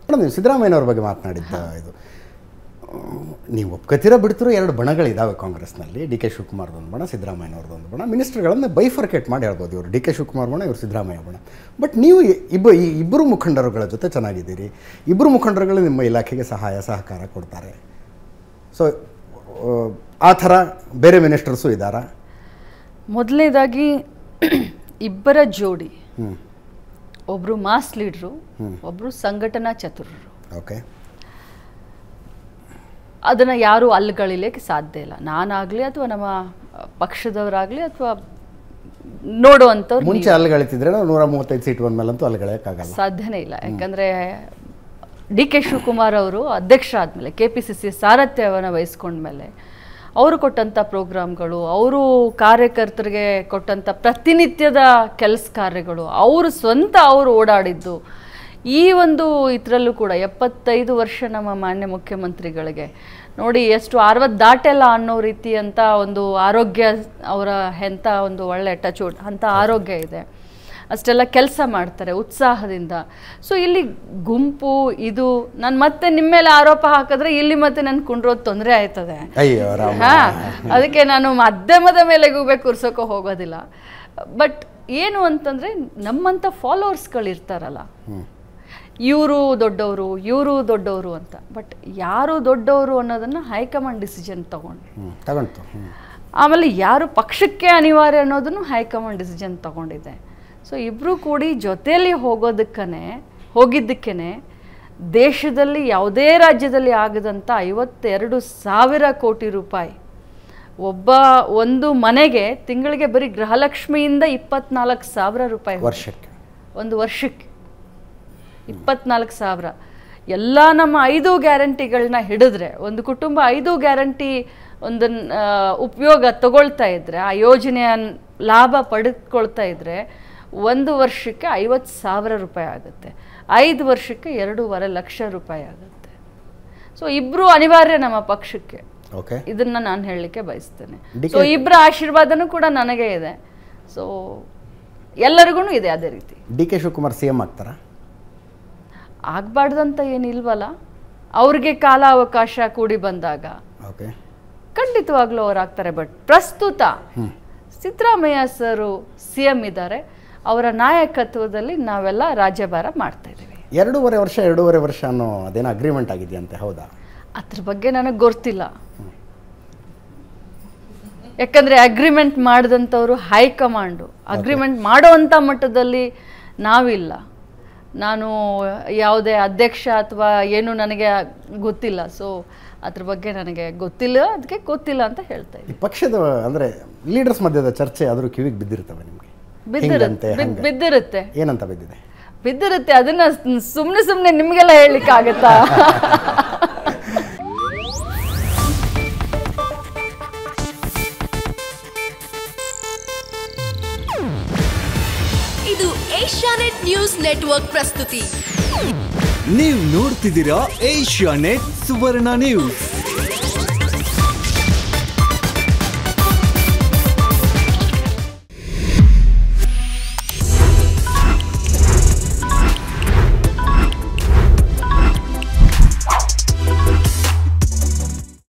madam ನೀವು ಸಿದ್ದರಾಮಯ್ಯನವ್ರ ಬಗ್ಗೆ ಮಾತನಾಡಿದ್ದ ಇದು ನೀವು ಒಪ್ಕೋತೀರಾ ಬಿಡ್ತಿರೋ ಎರಡು ಬಣಗಳಿದ್ದಾವೆ ಕಾಂಗ್ರೆಸ್ನಲ್ಲಿ ಡಿ ಕೆ ಶಿವಕುಮಾರ್ದೊಂದು ಬಣ ಸಿದ್ದರಾಮಯ್ಯನವ್ರದ್ದೊಂದು ಬಣ ಮಿನಿಸ್ಟರ್ಗಳನ್ನು ಬೈಫರ್ಕೇಟ್ ಮಾಡಿ ಹೇಳ್ಬೋದು ಇವರು ಡಿ ಕೆ ಶಿವಕುಮಾರ್ ಬಣ ಇವರು ಸಿದ್ದರಾಮಯ್ಯ ಬಣ ಬಟ್ ನೀವು ಇಬ್ಬ ಈ ಇಬ್ಬರು ಮುಖಂಡರುಗಳ ಜೊತೆ ಚೆನ್ನಾಗಿದ್ದೀರಿ ಇಬ್ಬರು ಮುಖಂಡರುಗಳು ನಿಮ್ಮ ಇಲಾಖೆಗೆ ಸಹಾಯ ಸಹಕಾರ ಕೊಡ್ತಾರೆ ಸೊ ಆ ಥರ ಬೇರೆ ಮಿನಿಸ್ಟರ್ಸು ಇದ್ದಾರಾ ಮೊದಲನೇದಾಗಿ ಇಬ್ಬರ ಜೋಡಿ ಹ್ಞೂ ಒಬ್ರು ಮಾಸ್ ಲೀಡ್ರು ಒಬ್ರು ಸಂಘಟನಾ ಚತುರರು ಓಕೆ ಅದನ್ನು ಯಾರೂ ಅಲ್ಗಳಿಲಿಕ್ಕೆ ಸಾಧ್ಯ ಇಲ್ಲ ನಾನಾಗಲಿ ಅಥವಾ ನಮ್ಮ ಪಕ್ಷದವರಾಗಲಿ ಅಥವಾ ನೋಡುವಂಥವ್ರು ಮುಂಚೆ ಅಲ್ಲಿಗಳಿತಿದ್ರೆ ನೂರ ಮೂವತ್ತೈದು ಸೀಟ್ ಬಂದ್ಮೇಲಂತೂ ಅಲ್ಲಿಗಳಕ್ಕಾಗಲ್ಲ ಸಾಧ್ಯನೇ ಇಲ್ಲ ಯಾಕಂದರೆ ಡಿ ಕೆ ಶಿವಕುಮಾರ್ ಅವರು ಅಧ್ಯಕ್ಷ ಆದಮೇಲೆ ಕೆ ಪಿ ಸಿ ಸಿ ಸಾರಥ್ಯವನ್ನು ವಹಿಸ್ಕೊಂಡ್ಮೇಲೆ ಅವರು ಕೊಟ್ಟಂಥ ಪ್ರೋಗ್ರಾಮ್ಗಳು ಅವರು ಕಾರ್ಯಕರ್ತರಿಗೆ ಕೊಟ್ಟಂಥ ಪ್ರತಿನಿತ್ಯದ ಕೆಲಸ ಕಾರ್ಯಗಳು ಅವರು ಸ್ವಂತ ಅವರು ಓಡಾಡಿದ್ದು ಈ ಒಂದು ಇದರಲ್ಲೂ ಕೂಡ ಎಪ್ಪತ್ತೈದು ವರ್ಷ ನಮ್ಮ ಮಾನ್ಯ ಮುಖ್ಯಮಂತ್ರಿಗಳಿಗೆ ನೋಡಿ ಎಷ್ಟು ಅರವತ್ತು ದಾಟೆಲ್ಲ ಅನ್ನೋ ರೀತಿ ಅಂತ ಒಂದು ಆರೋಗ್ಯ ಅವರ ಎಂಥ ಒಂದು ಒಳ್ಳೆ ಟಚ್ ಅಂಥ ಆರೋಗ್ಯ ಇದೆ ಅಷ್ಟೆಲ್ಲ ಕೆಲಸ ಮಾಡ್ತಾರೆ ಉತ್ಸಾಹದಿಂದ ಸೊ ಇಲ್ಲಿ ಗುಂಪು ಇದು ನಾನು ಮತ್ತೆ ನಿಮ್ಮ ಮೇಲೆ ಆರೋಪ ಹಾಕಿದ್ರೆ ಇಲ್ಲಿ ಮತ್ತೆ ನನ್ ಕುಂಡ್ರೋದು ತೊಂದರೆ ಆಯ್ತದೆ ಅಯ್ಯೋ ರಾಮ ಹಾ ಅದಕ್ಕೆ ನಾನು ಮಾಧ್ಯಮದ ಮೇಲೆ ಗೂಬೆ ಕೂರ್ಸೋಕೆ ಹೋಗೋದಿಲ್ಲ ಬಟ್ ಏನು ಅಂತಂದ್ರೆ ನಮ್ಮಂಥ ಫಾಲೋವರ್ಸ್ಗಳು ಇರ್ತಾರಲ್ಲ ಇವರು ದೊಡ್ಡವರು ಇವರು ದೊಡ್ಡವರು ಅಂತ ಬಟ್ ಯಾರು ದೊಡ್ಡವರು ಅನ್ನೋದನ್ನ ಹೈಕಮಾಂಡ್ ಡಿಸಿಷನ್ ತಗೊಂಡು ಹ್ಞೂ ತಗೊಂತು ಹ್ಞೂ ಆಮೇಲೆ ಯಾರು ಪಕ್ಷಕ್ಕೆ ಅನಿವಾರ್ಯ ಅನ್ನೋದನ್ನು ಹೈಕಮಾಂಡ್ ಡಿಸಿಷನ್ ತಗೊಂಡಿದೆ ಸೊ ಇಬ್ಬರು ಕೂಡಿ ಜೊತೆಯಲ್ಲಿ ಹೋಗೋದಕ್ಕನೆ ಹೋಗಿದ್ದಕ್ಕೇ ದೇಶದಲ್ಲಿ ಯಾವುದೇ ರಾಜ್ಯದಲ್ಲಿ ಆಗದಂಥ ಐವತ್ತೆರಡು ಸಾವಿರ ಕೋಟಿ ರೂಪಾಯಿ ಒಬ್ಬ ಒಂದು ಮನೆಗೆ ತಿಂಗಳಿಗೆ ಬರೀ ಗೃಹಲಕ್ಷ್ಮಿಯಿಂದ ಇಪ್ಪತ್ನಾಲ್ಕು ಸಾವಿರ ರೂಪಾಯಿ ವರ್ಷಕ್ಕೆ ಒಂದು ವರ್ಷಕ್ಕೆ ಇಪ್ಪತ್ನಾಲ್ಕು ಸಾವಿರ ಎಲ್ಲ ನಮ್ಮ ಐದು ಗ್ಯಾರಂಟಿಗಳನ್ನ ಹಿಡಿದ್ರೆ ಒಂದು ಕುಟುಂಬ ಐದು ಗ್ಯಾರಂಟಿ ಒಂದು ಉಪಯೋಗ ತಗೊಳ್ತಾ ಇದ್ರೆ ಆ ಯೋಜನೆಯ ಲಾಭ ಪಡೆದುಕೊಳ್ತಾ ಇದ್ರೆ ಒಂದು ವರ್ಷಕ್ಕೆ ಐವತ್ತು ಸಾವಿರ ರೂಪಾಯಿ ಆಗುತ್ತೆ ಐದು ವರ್ಷಕ್ಕೆ ಎರಡೂವರೆ ಲಕ್ಷ ರೂಪಾಯಿ ಆಗುತ್ತೆ ಸೊ ಇಬ್ಬರು ಅನಿವಾರ್ಯ ನಮ್ಮ ಪಕ್ಷಕ್ಕೆ ಓಕೆ ಇದನ್ನ ನಾನು ಹೇಳಲಿಕ್ಕೆ ಬಯಸ್ತೇನೆ DK ಸೊ ಇಬ್ಬರ ಆಶೀರ್ವಾದನೂ ಕೂಡ ನನಗೆ ಇದೆ ಸೊ ಎಲ್ಲರಿಗೂ ಇದೆ ಅದೇ ರೀತಿ D K Shivakumar C M ಆಗ್ತಾರಾ ಆಗ್ಬಾರ್ದಂತ ಏನಿಲ್ವಲ್ಲ ಅವ್ರಿಗೆ ಕಾಲ ಅವಕಾಶ ಕೂಡಿ ಬಂದಾಗ ಓಕೆ ಖಂಡಿತವಾಗ್ಲೂ ಅವ್ರು ಆಗ್ತಾರೆ ಬಟ್ ಪ್ರಸ್ತುತ ಸಿದ್ದರಾಮಯ್ಯ ಸರು ಸಿ ಎಂ ಇದ್ದಾರೆ ಅವರ ನಾಯಕತ್ವದಲ್ಲಿ ನಾವೆಲ್ಲ ರಾಜ್ಯಭಾರ ಮಾಡ್ತಾ ಇದ್ದೀವಿ ಎರಡೂವರೆ ವರ್ಷ ಎರಡೂವರೆ ವರ್ಷ ಅನ್ನೋ ಅದೇನೋ ಅಗ್ರಿಮೆಂಟ್ ಆಗಿದೆಯಂತೆ ಹೌದಾ ಅದ್ರ ಬಗ್ಗೆ ನನಗೆ ಗೊತ್ತಿಲ್ಲ ಯಾಕಂದ್ರೆ ಅಗ್ರಿಮೆಂಟ್ ಮಾಡಿದಂಥವ್ರು ಹೈಕಮಾಂಡು ಅಗ್ರಿಮೆಂಟ್ ಮಾಡೋವಂಥ ಮಟ್ಟದಲ್ಲಿ ನಾವಿಲ್ಲ ನಾನು ಯಾವುದೇ ಅಧ್ಯಕ್ಷ ಅಥವಾ ಏನು ನನಗೆ ಗೊತ್ತಿಲ್ಲ ಸೊ ಅದ್ರ ಬಗ್ಗೆ ನನಗೆ ಗೊತ್ತಿಲ್ಲ ಅದಕ್ಕೆ ಗೊತ್ತಿಲ್ಲ ಅಂತ ಹೇಳ್ತಾ ಇದ್ದೀನಿ ಈ ಪಕ್ಷದ ಅಂದರೆ ಲೀಡರ್ಸ್ ಮಧ್ಯದ ಚರ್ಚೆ ಆದರೂ ಕಿವಿಗೆ ಬಿದ್ದಿರ್ತವೆ ನಿಮಗೆ ಬಿದ್ದಿರುತ್ತೆ ಬಿದ್- ಹಂಗೆ ಬಿದ್ದಿರುತ್ತೆ ಏನಂತ ಬಿದ್ದಿದೆ ಬಿದ್ದಿರುತ್ತೆ ಅದನ್ನ ಸುಮ್ಮನೆ ಸುಮ್ಮನೆ ನಿಮಗೆಲ್ಲ ಹೇಳಲಿಕ್ಕಾಗತ್ತಾ ಇದು ಏಷ್ಯಾನೆಟ್ ನ್ಯೂಸ್ ನೆಟ್ವರ್ಕ್ ಪ್ರಸ್ತುತಿ ನೀವು ನೋಡ್ತಿದ್ದೀರಾ ಏಷ್ಯಾ ನೆಟ್ ಸುವರ್ಣ ನ್ಯೂಸ್